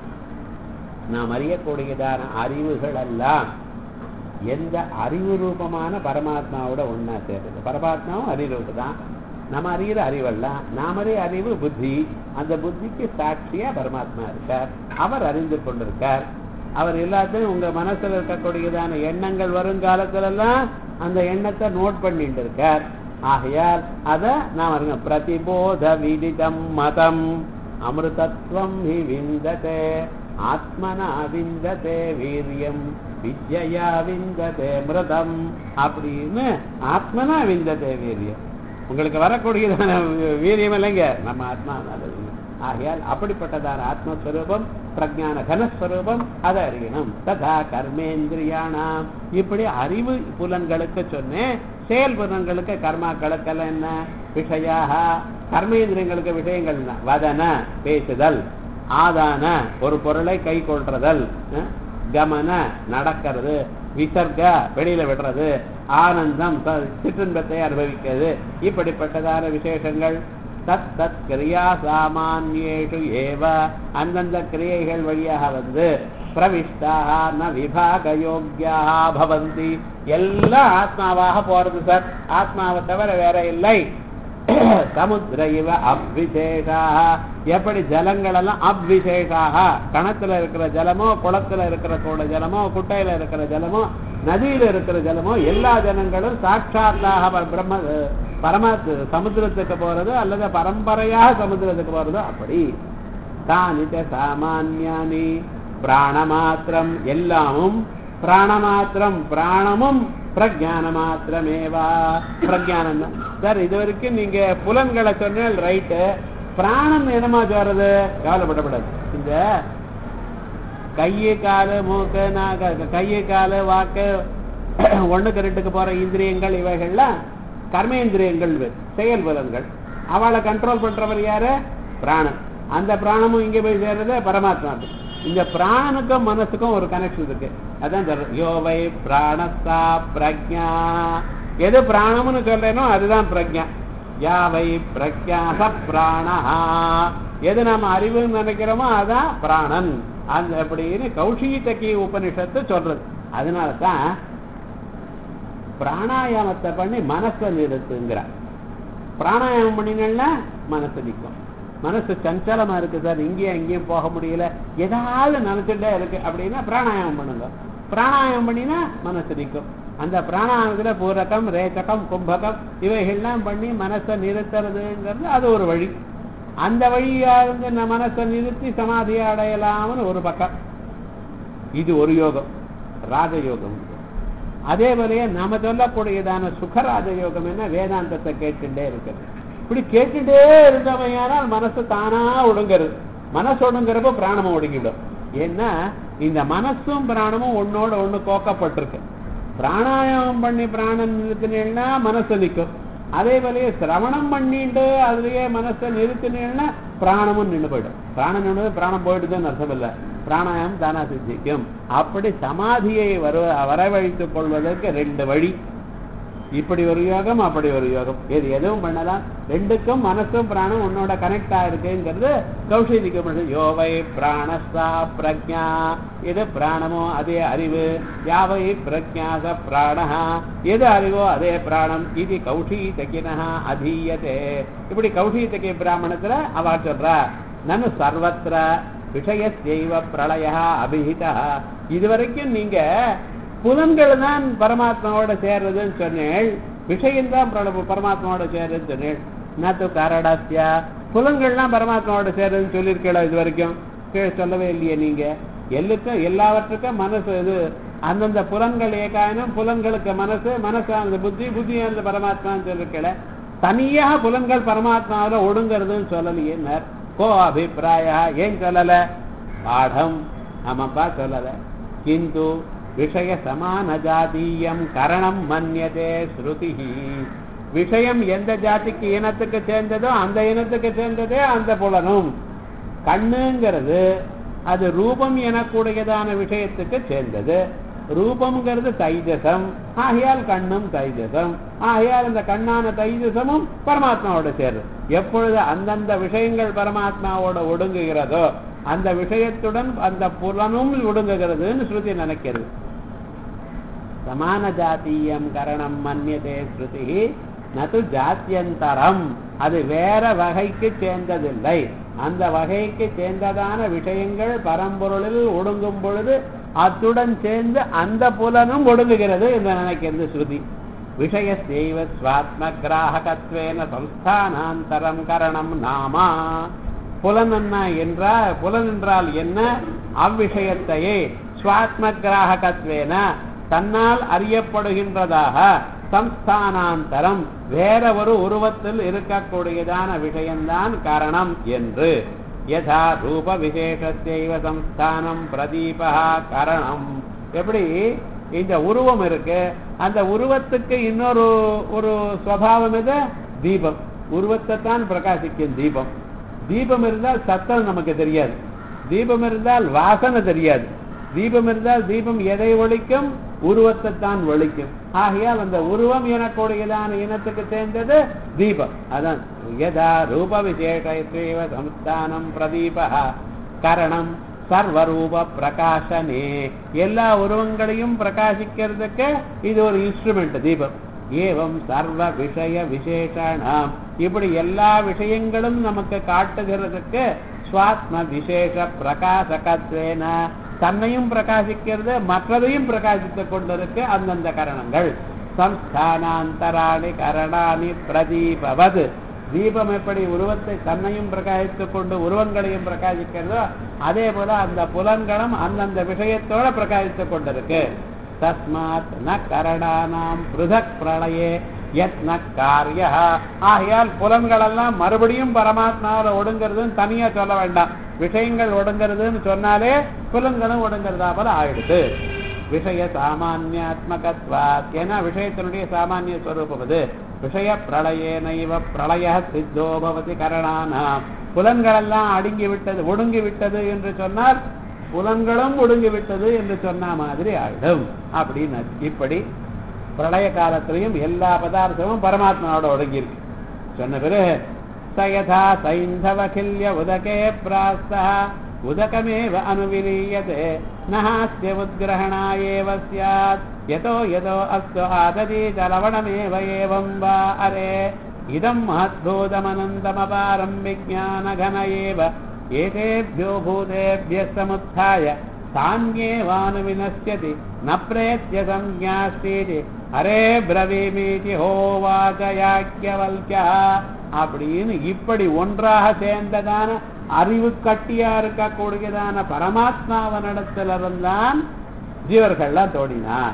நாம் அறியக்கூடியதான அறிவுகள் எல்லாம் எந்த அறிவு ரூபமான பரமாத்மாவோட ஒண்ணா சேருது பரமாத்மாவும் அறிவு தான் நம்ம அறிகிற அறிவெல்லாம் நாம் அறிய அறிவு புத்தி அந்த புத்திக்கு சாட்சியா பரமாத்மா இருக்கார் அவர் அறிந்து கொண்டிருக்கார் அவர் எல்லாத்தையும் உங்க மனசுல இருக்கக்கூடியதான எண்ணங்கள் வருங்காலத்துல எல்லாம் அந்த எண்ணத்தை நோட் பண்ணிட்டு இருக்கார் ஆகையால் அத நாம் அறிங்க பிரதிபோத விதிதம் மதம் அமிர்தத்வம் ஹி விந்ததே ஆத்மனா விந்ததே வீரியம் வித்யா விந்ததே மிருதம் அப்படின்னு ஆத்மனா விந்ததே வீரியம் உங்களுக்கு வரக்கூடியதான வீரியம் இல்லைங்க நம்ம ஆத்மா நல்லது ஆகையால் அப்படிப்பட்டதான ஆத்மஸ்வரூபம் பிரஜான கனஸ்வரூபம் அதை அறியணும் ததா கர்மேந்திரியானாம் இப்படி அறிவு புலன்களுக்கு சொன்னேன் செயல் புலன்களுக்கு கர்மாக்களுக்கெல்லாம் என்ன விஷயாக கர்மேந்திரியங்களுக்கு விஷயங்கள் என்ன வதன பேசுதல் ஆதான ஒரு பொருளை கை கொள்றதல் அஹ், கமன நடக்கிறது விசர்க வெளியில விடுறது ஆனந்தம் த- சிற்றின்பத்தை அனுபவிக்கிறது இப்படிப்பட்டதான விசேஷங்கள் தத் தத் கிரியா சாமானியேஷு ஏவ அந்தந்த கிரியைகள் வழியாக வந்து பிரவிஷ்டாக ந விபாக யோக்கியாக பவந்தி எல்லாம் ஆத்மாவாக போறது சார் ஆத்மாவை தவிர வேற இல்லை சமுத்திர இவ அவ்விசேஷாக எப்படி ஜலங்கள் எல்லாம் அவ்விசேஷாக கணத்துல இருக்கிற ஜலமோ குளத்துல இருக்கிற கூட ஜலமோ குட்டையில இருக்கிற ஜலமோ நதியில இருக்கிற ஜலமோ எல்லா ஜனங்களும் சாட்சாத்தாக பர- பிரம்ம பரமாத் சமுத்திரத்துக்கு போறது அல்லது பரம்பரையாக சமுத்திரத்துக்கு போறது அப்படி தானித சாமானியானி பிராணமாத்திரம் எல்லாமும் பிராணமாத்திரம் பிராணமும் பிரஜான மாத்திரமேவா பிரஜானம் தான் சார் இது வரைக்கும் நீங்க புலன்களை சொன்னால் ரைட்டு பிராணம் என்னமா சொல்றது கவலைப்படப்படாது இந்த கையை காலு மூக்கு நாக கையை காலு வாக்கு ஒண்ணுக்கு ரெண்டுக்கு போற இந்திரியங்கள் இவைகள்லாம் கர்மேந்திரியங்கள் வே- செயல் புலன்கள் அவளை கண்ட்ரோல் பண்றவர் யாரு பிராணன் அந்த பிராணமும் இங்க போய் சேர்றது பரமாத்மா இந்த பிராணனுக்கும் மனசுக்கும் ஒரு கனெக்ஷன் இருக்கு அதான் சொல்றது. யோவை பிராணஸ்தா பிரக்ஞா எது பிராணம்னு சொல்றேனோ அதுதான் பிரக்ஞா யாவை பிரக்ஞா ச பிராணஹா எது நாம அறிவுன்னு நினைக்கிறோமோ அதான் பிராணன் அந்த அப்படின்னு கௌஷிகி உபனிஷத்து சொல்றது அதனால தான் பிராணாயாமத்தை பண்ணி மனசை நிறுத்துங்கிறார் பிராணாயாமம் பண்ணினா மனசு நிற்கும் மனசு சஞ்சலமா இருக்கு சார் இங்கேயும் அங்கேயும் போக முடியல ஏதாவது நினைச்சுட்டே இருக்கு அப்படின்னா பிராணாயாமம் பண்ணுங்க பிராணாயாமம் பண்ணினா மனசு நிற்கும் அந்த பிராணாயாமத்துல பூரகம் ரேச்சகம் கும்பகம் இவைகள்லாம் பண்ணி மனசை நிறுத்துறதுங்கிறது அது ஒரு வழி அந்த வழியா இருந்து நம்ம மனசை நிறுத்தி சமாதியை அடையலாம்னு ஒரு பக்கம் இது ஒரு யோகம் ராஜயோகம் அதே போலயே நாம சொல்லக்கூடியதான சுகராஜ யோகம் என்ன வேதாந்தத்தை கேட்டுட்டே இருக்கிறது இப்படி கேட்டுட்டே இருந்தவையானால் மனசு தானா ஒடுங்கிறது மனசு ஒடுங்கிறப்போ பிராணமும் ஒடுங்கிடும் ஏன்னா இந்த மனசும் பிராணமும் ஒன்னோட ஒண்ணு கோக்கப்பட்டிருக்கு பிராணாயாமம் பண்ணி பிராணம் நிறுத்தினீங்கன்னா மனசு நிற்கும் அதே போலயே சிரவணம் பண்ணிட்டு அதுலயே மனசை நிறுத்தினீங்கன்னா பிராணமும் நின்று போயிடும் பிராணம் நின்று பிராணம் போயிடுதுன்னு அர்த்தம் இல்லை பிராணாயாமம் தானா சித்திக்கும் அப்படி சமாதியை வர வரவழைத்துக் கொள்வதற்கு ரெண்டு வழி இப்படி ஒரு யோகம் அப்படி ஒரு யோகம் இது எதுவும் பண்ணலாம் ரெண்டுக்கும் மனசும் பிராணம் உன்னோட கனெக்ட் ஆயிருக்குங்கிறது கௌஷிதிக்கு யோவை பிராணஸ்தா பிரஜா எது பிராணமோ அதே அறிவு யாவை பிரஜாச பிராணஹா எது அறிவோ அதே பிராணம் இது கௌஷீதகினா அதீயதே இப்படி கௌஷீதகி பிராமணத்துல அவ சொல்றா நனு சர்வத்திர விஷயத்தைவ பிரளய அபிஹிதா இதுவரைக்கும் நீங்க புலன்கள் தான் பரமாத்மாவோட சேர்றதுன்னு சொன்னேள் விஷயம்தான் பிரணவ பரமாத்மாவோட சேர்றதுன்னு சொன்னேள் நத்து கரடஸ்யா புலன்கள்லாம் பரமாத்மாவோட சேர்றதுன்னு சொல்லியிருக்கீங்களா இது வரைக்கும் கீழே சொல்லவே இல்லையே நீங்க எல்லாருக்கும் எல்லாவற்றுக்கும் மனசு இது அந்தந்த புலன்கள் ஏகாயனம் புலன்களுக்கு மனசு மனசு அந்த புத்தி புத்தி அந்த பரமாத்மான்னு சொல்லிருக்கல தனியாக புலன்கள் பரமாத்மாவில் ஒடுங்கிறதுன்னு சொல்லலையே கோ அபிப்பிராய ஏன் சொல்லல பாடம் ஆமாப்பா சொல்லல கிந்து விஷய சமான ஜாதீயம் கரணம் மன்யதே ஸ்ருதி விஷயம் எந்த ஜாதிக்கு இனத்துக்கு சேர்ந்ததோ அந்த இனத்துக்கு சேர்ந்ததே அந்த புலனும் கண்ணுங்கிறது அது ரூபம் எனக்கூடியதான விஷயத்துக்கு சேர்ந்தது ரூபம்ங்கிறது தைஜசம் ஆகையால் கண்ணும் தைஜசம் ஆகையால் இந்த கண்ணான தைஜசமும் பரமாத்மாவோட சேருது எப்பொழுது அந்தந்த விஷயங்கள் பரமாத்மாவோட ஒடுங்குகிறதோ அந்த விஷயத்துடன் அந்த புலனும் ஒடுங்குகிறதுன்னு ஸ்ருதி நினைக்கிறது சமான ஜாத்தீயம் கரணம் மன்யதே ஸ்ருதி நது ஜாத்தியந்தரம் அது வேற வகைக்கு சேர்ந்ததில்லை அந்த வகைக்கு சேர்ந்ததான விஷயங்கள் பரம்பொருளில் ஒடுங்கும் பொழுது அத்துடன் சேர்ந்து அந்த புலனும் ஒடுங்குகிறது என்று நினைக்கிறது ஸ்ருதி விஷய செய்வ ஸ்வாத்ம கிராகத்வேன சம்ஸ்தானாந்தரம் கரணம் நாமா புலன் என்ன என்றால் புலன் என்றால் என்ன அவ்விஷயத்தையே ஸ்வாத்ம கிராகத்வேன தன்னால் அறியப்படுகின்றதாக சம்ஸ்தானாந்தரம் வேற ஒரு உருவத்தில் இருக்கக்கூடியதான விஷயம்தான் காரணம் என்று யதா ரூப விசேஷத்தைவ சம்ஸ்தானம் பிரதீபா கரணம் எப்படி இந்த உருவம் இருக்கு அந்த உருவத்துக்கு இன்னொரு ஒரு சுவாவம் எது தீபம் உருவத்தை தான் பிரகாசிக்கும் தீபம் தீபம் இருந்தால் சத்தம் நமக்கு தெரியாது தீபம் இருந்தால் வாசனை தெரியாது தீபம் இருந்தால் தீபம் எதை ஒழிக்கும் உருவத்தை தான் ஒழிக்கும் ஆகையால் அந்த உருவம் எனக்கூடியதான இனத்துக்கு சேர்ந்தது தீபம் அதான் யதா ரூப விசேஷ சம்ஸ்தானம் பிரதீப கரணம் சர்வரூப பிரகாசனே எல்லா உருவங்களையும் பிரகாசிக்கிறதுக்கு இது ஒரு இன்ஸ்ட்ருமெண்ட் தீபம் ஏவம் சர்வ விஷய விசேஷானாம் இப்படி எல்லா விஷயங்களும் நமக்கு காட்டுகிறதுக்கு சுவாத்ம விசேஷ பிரகாசகத்வேன தன்னையும் பிரகாசிக்கிறது மற்றதையும் பிரகாசித்துக் கொண்டிருக்கு அந்தந்த கரணங்கள் சம்ஸ்தானாந்தராணி கரணானி பிரதீபவது தீபம் எப்படி உருவத்தை தன்னையும் பிரகாசித்துக் கொண்டு உருவங்களையும் பிரகாசிக்கிறதோ அதே போல அந்த புலன்களும் அந்தந்த விஷயத்தோட பிரகாசித்துக் கொண்டிருக்கு தஸ்மாத் ந கரணானாம் பிருதக் பிரளயே யத் ந காரிய ஆகையால் புலன்கள் எல்லாம் மறுபடியும் பரமாத்மாவில் ஒடுங்கிறதுன்னு தனியா சொல்ல வேண்டாம் விஷயங்கள் ஒடுங்கிறதுன்னு சொன்னாலே புலன்களும் ஒடுங்கிறதா போல ஆயிடுது விஷய சாமானியாத்மகத்வாத் ஏன்னா விஷயத்தினுடைய சாமானிய ஸ்வரூபம் அது விஷய பிரளயேனைவ பிரளய சித்தோ பவதி கரணானாம் புலன்களெல்லாம் அடுங்கி விட்டது ஒடுங்கி விட்டது என்று சொன்னால் புலன்களும் ஒடுங்கி விட்டது என்று சொன்ன மாதிரி ஆயிடும் அப்படின்னு இப்படி பிரளய காலத்திலையும் எல்லா பதார்த்தமும் பரமாத்மாவோட ஒடுங்கி இருக்கு சொன்ன பிறகு சயதா சைந்தவ கில்ய உதகே பிராஸ்தா உதகமேவ அனுவிலீயதே நஹாஸ்ய உத்கிரகணாயேவ ஸ்யாத் யதோ யதோ அஸ்து ஆததீத லவணமேவ ஏவம் வா அரே இதம் மஹத்பூதமனந்தமபாரம் விஜானகன ஏவ ஏதேभ्यो भूतेभ्यः समुत्थाय तान्येवानुविनश्यति न प्रेत्य संज्ञास्तीति அரே பிரவீமீதி ஹோவாச்சயாக்கியவல்யா அப்படின்னு இப்படி ஒன்றாக சேர்ந்ததான அறிவு கட்டியா இருக்கக்கூடியதான பரமாத்மாவனிடத்திலிருந்தான் ஜீவர்கள்லாம் தோடினார்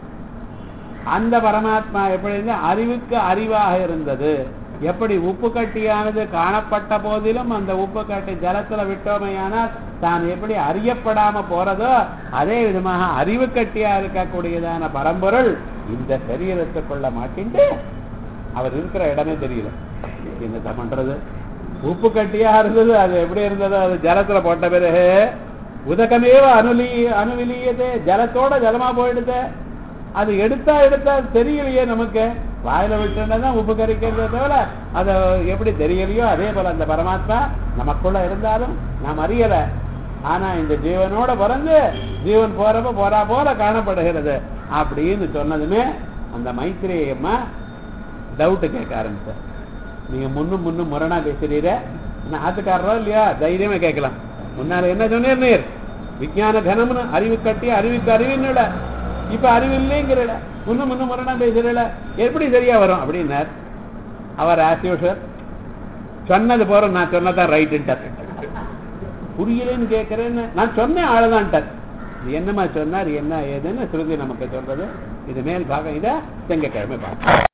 அந்த பரமாத்மா எப்படி இருந்தா அறிவுக்கு அறிவாக இருந்தது எப்படி உப்பு கட்டியானது காணப்பட்ட போதிலும் அந்த உப்பு கட்டி ஜலத்துல விட்டோமையானால் தான் எப்படி அறியப்படாம போறதோ அதே விதமாக அறிவு கட்டியா இருக்கக்கூடியதான பரம்பொருள் இந்த சரீரத்துக்குள்ள மாட்டிண்டு அவர் இருக்கிற இடமே தெரியல என்னத்த பண்றது உப்பு கட்டியா இருந்தது அது எப்படி இருந்ததோ அது ஜலத்துல போட்ட பிறகு உதகமேவ அனுலி அணுவிலியது ஜலத்தோட ஜலமா போயிடுது அது எடுத்தா எடுத்தா தெரியலையே நமக்கு வாயில விட்டுனா தான் உப்பு கறிக்கிறதே தவிர அது எப்படி தெரியலையோ அதே போல அந்த பரமாத்மா நமக்குள்ள இருந்தாலும் நாம் அறியல ஆனா இந்த ஜீவனோட பிறந்து ஜீவன் போறப்ப போறா போல காணப்படுகிறது அப்படின்னு சொன்னதுமே அந்த மைத்திரி அம்மா டவுட் கேட்க ஆரம்பிச்ச நீங்க முன்னும் முன்னும் முரணா பேசுறீர நான் ஆத்துக்காரரோ இல்லையா தைரியமா கேட்கலாம் முன்னால என்ன சொன்னீர் நீர் விஞ்ஞான கனம்னு அறிவு கட்டி அறிவுக்கு அறிவின்னுல இப்ப அறிவு இல்லைங்கிறல முன்னும் முன்னும் முரணா பேசுறல எப்படி சரியா வரும் அப்படின்னார் அவர் ஆஸ் யூஷுவல் சொன்னது போற நான் சொன்னதான் ரைட்டுன்ட்டார் புரியலன்னு கேட்கறேன்னு நான் சொன்னேன் ஆளதான்ட்டார் இது என்னமா சொன்னார் என்ன ஏதுன்னு ஸ்ருதி நமக்கு சொல்றது இது மேல் பாகம் இதை செங்கக்கிழமை பார்க்கலாம்